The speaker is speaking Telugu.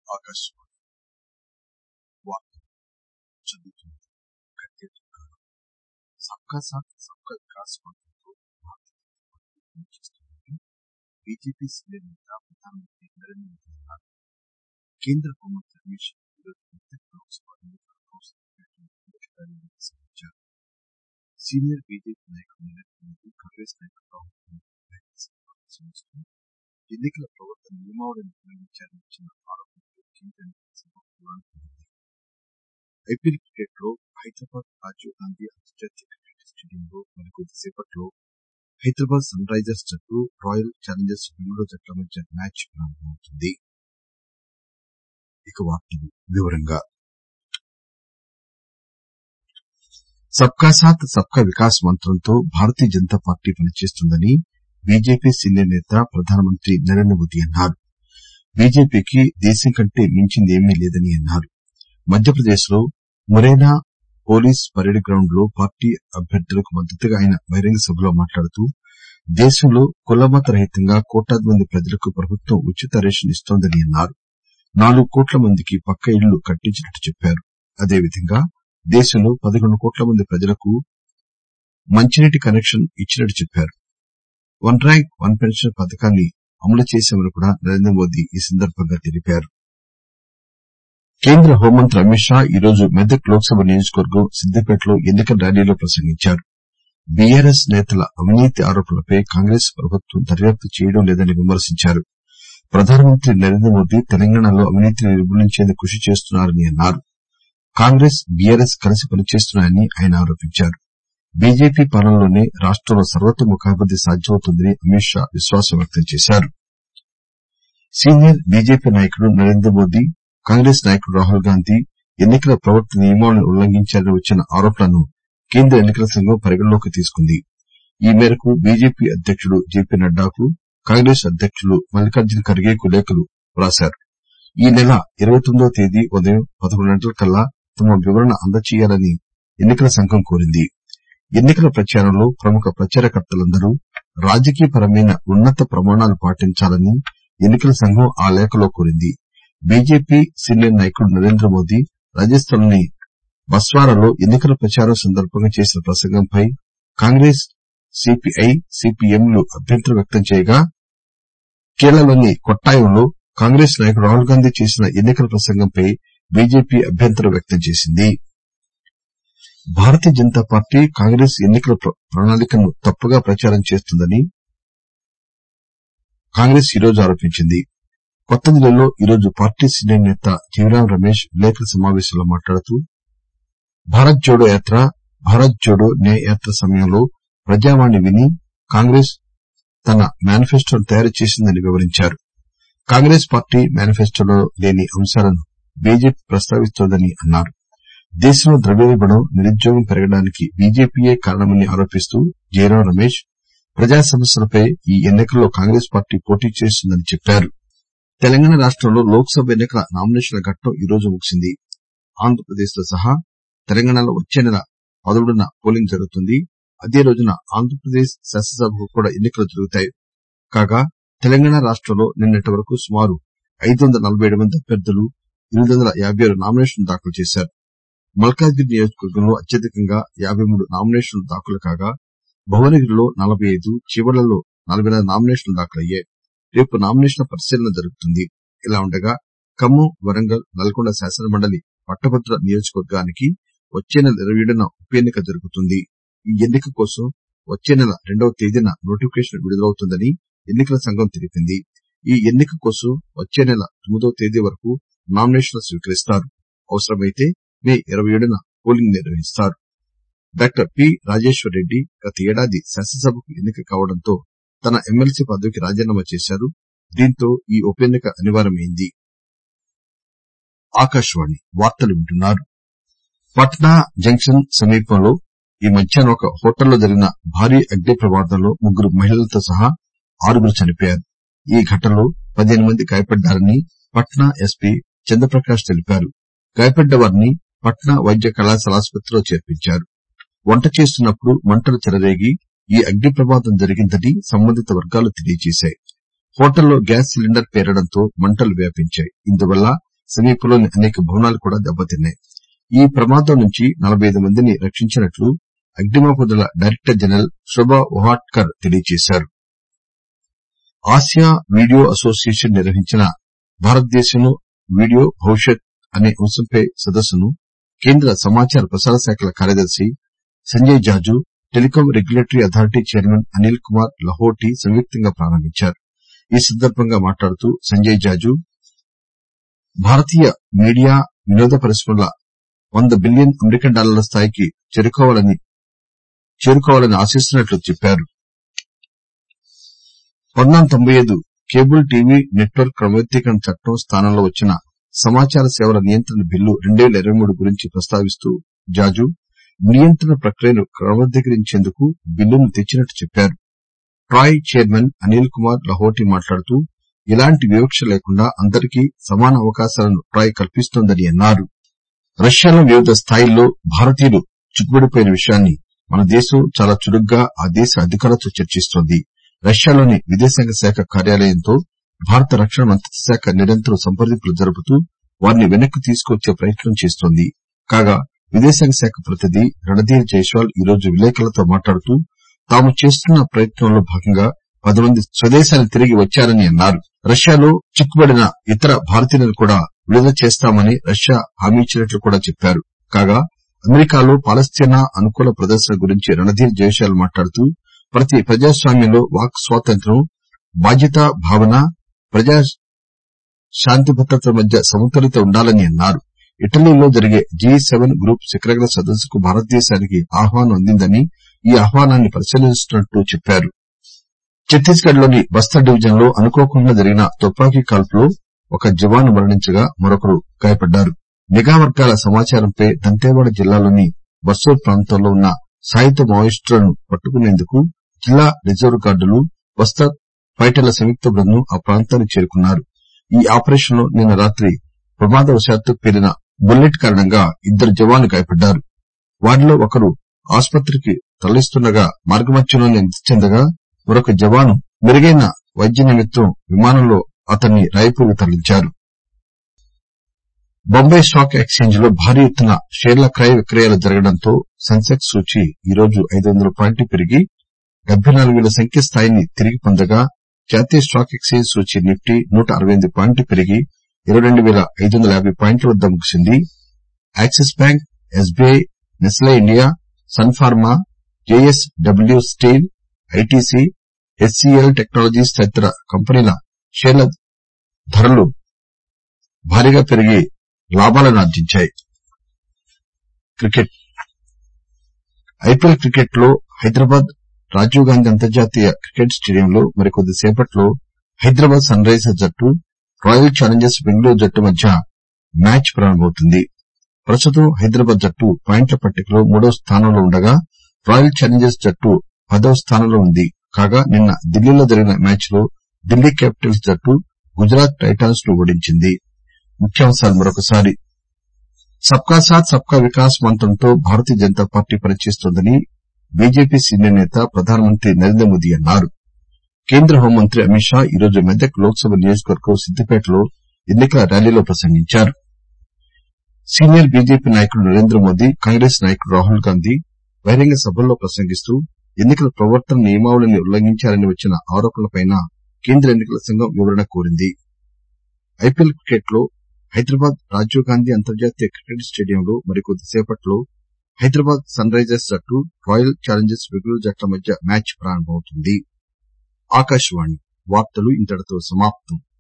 ఆకాశవాణి వార్తలు చదువుతున్నది కత్తి దుకాణం సబ్కా సాత్ సబ్కా వికాస్ మంత్రంతో భారతీయ జనతా పార్టీ పనిచేస్తుందని బీజేపీ సీనియర్ నేత ప్రధానమంత్రి నరేంద్ర మోదీ అన్నారు కేంద్ర హోంమంత్రి అమిత్ షా ఈరోజు మెదక్ లోక్సభ ఎన్నికల కౌన్సిల్ మీటింగ్ ర్యాలీని నిర్వహించారు సీనియర్ బీజేపీ నాయకుడు నరేంద్ర మోదీ కాంగ్రెస్ నాయకుడు రాహుల్ గాంధీ ప్రసంగిస్తూ ఎన్నికల ప్రవర్తన నియమావళిని ఉల్లంఘించారని వచ్చిన ఆరోపణలపై కేంద్ర ఎన్నికల సంఘం వివరణ కోరింది ఐపీఎల్ క్రికెట్ లో హైదరాబాద్ రాజీవ్ గాంధీ అంతర్జాతీయ క్రికెట్ స్టేడియంలో మరికొద్ది సేపట్లో హైదరాబాద్ సన్ రైజర్స్ జట్టు రాయల్ ఛాలెంజర్స్ బెంగళూరు జట్ల మధ్య మ్యాచ్ ప్రారంభమవుతుంది ఇక వార్తలు వివరంగా సబ్కా సాత్ సబ్కా వికాస్ మంత్రంతో భారతీయ జనతా పార్టీ పనిచేస్తుందని బీజేపీ సీనియర్ నేత ప్రధానమంత్రి నరేంద్ర మోదీ అన్నారు బీజేపీకి దేశం కంటే మించింది ఏమీ లేదని అన్నారు మధ్యప్రదేశ్ లో మురైనా పోలీస్ పరేడ్ గ్రౌండ్ లో పార్టీ అభ్యర్థులకు మద్దతుగా ఆయన బహిరంగ సభలో మాట్లాడుతూ దేశంలో కులమత రహితంగా కోట్లాది మంది ప్రజలకు ప్రభుత్వం ఉచిత రేషన్ ఇస్తోందని అన్నారు నాలుగు కోట్ల మందికి పక్కా ఇళ్లు కట్టించినట్టు చెప్పారు అదేవిధంగా దేశంలో పదకొండు కోట్ల మంది ప్రజలకు మంచినీటి కనెక్షన్ ఇచ్చినట్టు చెప్పారు వన్ ర్యాంక్ వన్ పెన్షన్ పథకాన్ని అమలు చేశామని కూడా నరేంద్ర మోదీ ఈ సందర్భంగా తెలిపారు కేంద్ర హోంమంత్రి అమిత్ షా ఈరోజు మెదక్ లోక్సభ నియోజకవర్గం సిద్దిపేటలో ఎన్నికల ర్యాలీలో ప్రసంగించారు బీఆర్ఎస్ నేతల అవినీతి ఆరోపణలపై కాంగ్రెస్ ప్రభుత్వం దర్యాప్తు చేయడం లేదని విమర్శించారు ప్రధానమంత్రి నరేంద్ర మోదీ తెలంగాణలో అవినీతిని నిర్మూలించేందుకు కృషి చేస్తున్నారని అన్నారు కాంగ్రెస్ బీఆర్ఎస్ కలిసి పనిచేస్తున్నాయని ఆయన ఆరోపించారు బీజేపీ పాలనలోనే రాష్టంలో సర్వతోముఖాభివృద్ది సాధ్యమవుతుందని అమిత్ షా విశ్వాసం వ్యక్తం చేశారు సీనియర్ బీజేపీ నాయకుడు నరేంద్ర మోదీ కాంగ్రెస్ నాయకుడు రాహుల్ గాంధీ ఎన్నికల ప్రవర్తన నియమావళిని ఉల్లంఘించారని వచ్చిన ఆరోపణలను కేంద్ర ఎన్నికల సంఘం పరిగణనలోకి తీసుకుంది ఈ మేరకు బీజేపీ అధ్యకుడు జేపీ నడ్డాకు కాంగ్రెస్ అధ్యకులు మల్లికార్జున ఖర్గేకు లేఖలు రాశారు ఈ నెల ఇరవై తొమ్మిదవ తేదీ ఉదయం పదకొండు గంటలకల్లా తమ వివరణ అందజేయాలని ఎన్నికల సంఘం కోరింది ఎన్నికల ప్రచారంలో ప్రముఖ ప్రచారకర్తలందరూ రాజకీయపరమైన ఉన్నత ప్రమాణాలు పాటించాలని ఎన్నికల సంఘం ఆ లేఖలో కోరింది బీజేపీ సీనియర్ నాయకుడు నరేంద్ర మోదీ రాజస్థాన్ లోని బస్వారాలో ఎన్నికల ప్రచారం సందర్భంగా చేసిన ప్రసంగంపై కాంగ్రెస్ సీపీఐ సీపీఎంలు అభ్యంతరం వ్యక్తం చేయగా కేరళలోని కొట్టాయంలో కాంగ్రెస్ నాయకుడు రాహుల్ గాంధీ చేసిన ఎన్నికల ప్రసంగంపై బీజేపీ అభ్యంతరం వ్యక్తం చేసింది భారతీయ జనతా పార్టీ కాంగ్రెస్ ఎన్నికల ప్రణాళికను తప్పుగా ప్రచారం చేస్తోందని కాంగ్రెస్ ఈరోజు ఆరోపించింది కొత్తదిల్లీలో ఈరోజు పార్టీ సీనియర్ నేత జీవరాం రమేష్ విలేకరుల సమావేశంలో మాట్లాడుతూ భారత్ జోడో యాత్ర భారత్ జోడో న్యాయ్ యాత్ర సమయంలో ప్రజావాణి విని కాంగ్రెస్ తన మేనిఫెస్టోను తయారు చేసిందని వివరించారు కాంగ్రెస్ పార్టీ మేనిఫెస్టోలో లేని అంశాలను బీజేపీ ప్రస్తావిస్తోందని అన్నారు దేశంలో ద్రవ్యోల్బణం నిరుద్యోగం పెరగడానికి బీజేపీయే కారణమని ఆరోపిస్తూ జయరాం రమేష్ ప్రజా సమస్యలపై ఈ ఎన్నికల్లో కాంగ్రెస్ పార్టీ పోటీ చేస్తుందని చెప్పారు తెలంగాణ రాష్టంలో లోక్ సభ ఎన్నికల నామినేషన్ల ఘట్టం ఈరోజు ముగిసింది ఆంధ్రప్రదేశ్ తో సహా తెలంగాణలో వచ్చే నెల పదమూడున పోలింగ్ జరుగుతుంది అదే రోజున ఆంధ్రప్రదేశ్ శాసనసభకు కూడా ఎన్నికలు జరుగుతాయి కాగా తెలంగాణ రాష్టంలో నిన్నటి వరకు సుమారు ఐదు వందల నలబై ఏడు మంది అభ్యర్థులు ఎనిమిది వందల యాబై ఆరు నామినేషన్లు దాఖలు చేశారు మల్కాజ్గిరి నియోజకవర్గంలో అత్యధికంగా యాబై మూడు నామినేషన్లు దాఖలు కాగా భువనగిరిలో నలబై ఐదు చివర్లలో నలబై నాలుగు నామినేషన్లు దాఖలయ్యాయి రేపు నామినేషన్ల పరిశీలన జరుగుతుంది ఇలా ఉండగా ఖమ్మం వరంగల్ నల్గొండ శాసనమండలి పట్టభద్రుల నియోజకవర్గానికి వచ్చే నెల ఇరవై ఏడున ఉప ఎన్నిక జరుగుతుంది ఈ ఎన్నిక కోసం వచ్చే నెల రెండవ తేదీన నోటిఫికేషన్ విడుదలవుతుందని ఎన్నికల సంఘం తెలిపింది ఈ ఎన్నిక కోసం వచ్చే నెల తొమ్మిదవ తేదీ వరకు నామినేషన్లు స్వీకరిస్తారు అవసరమైతే మే ఇరవై ఏడున పోలింగ్ నిర్వహిస్తారు డాక్టర్ పి రాజేశ్వర్ రెడ్డి గత ఏడాది శాసనసభకు ఎన్నిక కావడంతో తన ఎమ్మెల్సీ పదవికి రాజీనామా చేశారు దీంతో ఈ ఉప ఎన్నిక అనివార్యమైంది పట్నా జంక్షన్ సమీపంలో ఈ మధ్యాహ్నం ఒక హోటల్లో జరిగిన భారీ అగ్ని ప్రమాదంలో ముగ్గురు మహిళలతో సహా ఆరుగురు చనిపోయారు ఈ ఘటనలో పదిహేను మంది గాయపడ్డారని పట్నా ఎస్పీ చంద్రప్రకాష్ తెలిపారు గాయపడ్డ వారిని పట్నా వైద్య కళాశాల ఆసుపత్రిలో చేర్పించారు వంట చేస్తున్నప్పుడు మంటలు చెలరేగి ఈ అగ్ని ప్రమాదం జరిగిందని సంబంధిత వర్గాలు తెలియజేశాయి హోటల్లో గ్యాస్ సిలిండర్ పేలడంతో మంటలు వ్యాపించాయి ఇందువల్ల సమీపంలోని అనేక భవనాలు కూడా దెబ్బతిన్నాయి ఈ ప్రమాదం నుంచి నలబై ఐదు మందిని రక్షించినట్లు అగ్నిమాపక దళ డైరెక్టర్ జనరల్ శోభా ఉహాట్కర్ తెలియజేశారు ఆసియా వీడియో అసోసియేషన్ నిర్వహించిన భారతదేశంలో వీడియో భవిష్యత్ అనే అంశంపై సదస్సును కేంద్ర సమాచార ప్రసార శాఖల కార్యదర్శి Sanjay Jaju Telecom Regulatory Authority chairman Anil Kumar Lahoti సంయుక్తంగా ప్రారంభించారు ఈ సందర్భంగా మాట్లాడుతూ సంజయ్ జాజు భారతీయ మీడియా వినోద పరిశ్రమల వంద బిలియన్ అమెరికన్ డాలర్ల స్థాయికి చేరుకోవాలని ఆశిస్తున్నట్లు చెప్పారు కేబుల్ టీవీ నెట్వర్క్ క్రమబద్దీకరణ చట్టం స్థానంలో వచ్చిన సమాచార సేవల నియంత్రణ బిల్లు 2023 గురించి ప్రస్తావిస్తూ జాజు నియంత్రణ ప్రక్రియను క్రమబద్దీకరించేందుకు బిల్లును తెచ్చినట్లు చెప్పారు ట్రాయ్ చైర్మన్ అనిల్ కుమార్ లహోటీ మాట్లాడుతూ ఎలాంటి వివక్ష లేకుండా అందరికీ సమాన అవకాశాలను ట్రాయ్ కల్పిస్తోందని అన్నారు రష్యాలో వివిధ స్థాయిల్లో భారతీయులు చిక్కుబడిపోయిన విషయాన్ని మన దేశం చాలా చురుగ్గా ఆ దేశ అధికారులతో చర్చిస్తోంది రష్యాలోని విదేశాంగ శాఖ కార్యాలయంతో భారత రక్షణ మంత్రిత్వ శాఖ నిరంతరం సంప్రదింపులు జరుపుతూ వారిని వెనక్కి తీసుకువచ్చే ప్రయత్నం చేస్తోంది కాగా విదేశాంగ శాఖ ప్రతినిధి రణధీర్ జైస్వాల్ ఈరోజు విలేకరులతో మాట్లాడుతూ తాము చేస్తున్న ప్రయత్నంలో భాగంగా పది మంది స్వదేశానికి తిరిగి వచ్చారని అన్నారు రష్యాలో చిక్కుబడిన ఇతర భారతీయులను కూడా విడుదల చేస్తామని రష్యా హామీ ఇచ్చినట్లు కూడా చెప్పారు కాగా అమెరికాలో పాలస్తీనా అనుకూల ప్రదర్శన గురించి రణధీర్ జైస్వాల్ మాట్లాడుతూ ప్రతి ప్రజాస్వామ్యంలో వాక్ స్వాతంత్ర్యం బాధ్యతా భావన ప్రజా శాంతి భద్రతల మధ్య సమతుల్యత ఉండాలని అన్నారు ఇటలీలో జరిగే జి సెవెన్ గ్రూప్ శిఖరాగ్ర సదస్సుకు భారతదేశానికి ఆహ్వానం అందిందని ఈ ఆహ్వానాన్ని పరిశీలిస్తున్నట్లు చెప్పారు ఛత్తీస్ గఢ్ లోని బస్తర్ డివిజన్ లో అనుకోకుండా జరిగిన తుపాకీ కాల్పులో ఒక జవాను మరణించగా మరొకరు గాయపడ్డారు నిఘా వర్గాల సమాచారంపై దంతేవాడ జిల్లాలోని బస్తర్ ప్రాంతంలో ఉన్న సాయుధ మావోయిస్టులను పట్టుకునేందుకు జిల్లా రిజర్వ్ గార్డులు బస్తర్ ఫైటర్ల సంయుక్త బృందం ఆ ప్రాంతానికి చేరుకున్నారు ఈ ఆపరేషన్ లో నిన్న రాత్రి ప్రమాదవశాత్తు పేలిన బుల్లెట్ కారణంగా ఇద్దరు జవాన్లు గాయపడ్డారు వారిలో ఒకరు ఆసుపత్రికి తరలిస్తుండగా మార్గమధ్యంలోనే మృతి చెందగా మరొక జవాను మెరుగైన వైద్య నిమిత్తం విమానంలో అతన్ని రాయ్పూర్ కు తరలించారు బొంబాయి స్టాక్ ఎక్సేంజ్ లో భారీ ఎత్తున షేర్ల క్రయ విక్రయాలు జరగడంతో సెన్సెక్స్ సూచీ ఈరోజు ఐదు వందల పాయింట్లు పెరిగి డెబ్బై నాలుగు పేల సంఖ్య స్థాయిని తిరిగి పొందగా జాతీయ స్టాక్ ఎక్సేంజ్ సూచీ నిఫ్టీ నూట అరవై ఎనిమిది పాయింట్లు పెరిగి ఇరవై రెండు పేల ఐదు వందల యాబై పాయింట్ల వద్ద ముగిసింది Axis Bank SBI Nestle India Sun Pharma JS W Steel ITC HCL Technologies తదితర కంపెనీల షేర్ల ధరలు భారీగా పెరిగి లాభాలను ఆర్జించాయి ఐపీఎల్ క్రికెట్ లో హైదరాబాద్ రాజీవ్ గాంధీ అంతర్జాతీయ క్రికెట్ స్టేడియంలో మరికొద్ది సేపట్లో హైదరాబాద్ సన్ రైజర్స్ జట్టు రాయల్ ఛాలెంజర్స్ బెంగళూరు జట్టు మధ్య మ్యాచ్ ప్రారంభమవుతుంది ప్రస్తుతం హైదరాబాద్ జట్టు పాయింట్ల పట్టికలో మూడవ స్థానంలో ఉండగా రాయల్ ఛాలెంజర్స్ జట్టు పదవ స్థానంలో ఉంది కాగా నిన్న ఢిల్లీలో జరిగిన మ్యాచ్ లో ఢిల్లీ క్యాపిటల్స్ జట్టు గుజరాత్ టైటాన్స్ ను ఓడించింది సబ్కా సాథ్ సబ్కా వికాస్ మంత్రంతో భారతీయ జనతా పార్టీ పనిచేస్తోందని బీజేపీ సీనియర్ నేత ప్రధానమంత్రి నరేంద్ర మోదీ అన్నారు కేంద్ర హోంమంత్రి అమిత్ షా ఈరోజు మెదక్ లోక్ సభ నియోజకవర్గం సిద్దిపేటలో ఎన్ని కల ర్యాలీలో ప్రసంగించారు సీనియర్ బీజేపీ నాయకుడు నరేంద్ర మోదీ కాంగ్రెస్ నాయకుడు రాహుల్ గాంధీ బహిరంగ సభల్లో ప్రసంగిస్తూ ఎన్ని కల ప్రవర్తన నియమావళిని ఉల్లంఘించారని వచ్చిన ఆరోపణలపై కేంద్ర ఎన్ని కల సంఘం వివరణ కోరింది ఐపీఎల్ క్రికెట్ లో హైదరాబాద్ రాజీవ్ గాంధీ అంతర్జాతీయ క్రికెట్ స్టేడియంలో మరికొద్ది సేపట్లో హైదరాబాద్ సన్ రైజర్స్ జట్టు రాయల్ ఛాలెంజర్స్ బెంగళూరు జట్ల మధ్య మ్యాచ్ ప్రారంభమవుతుంది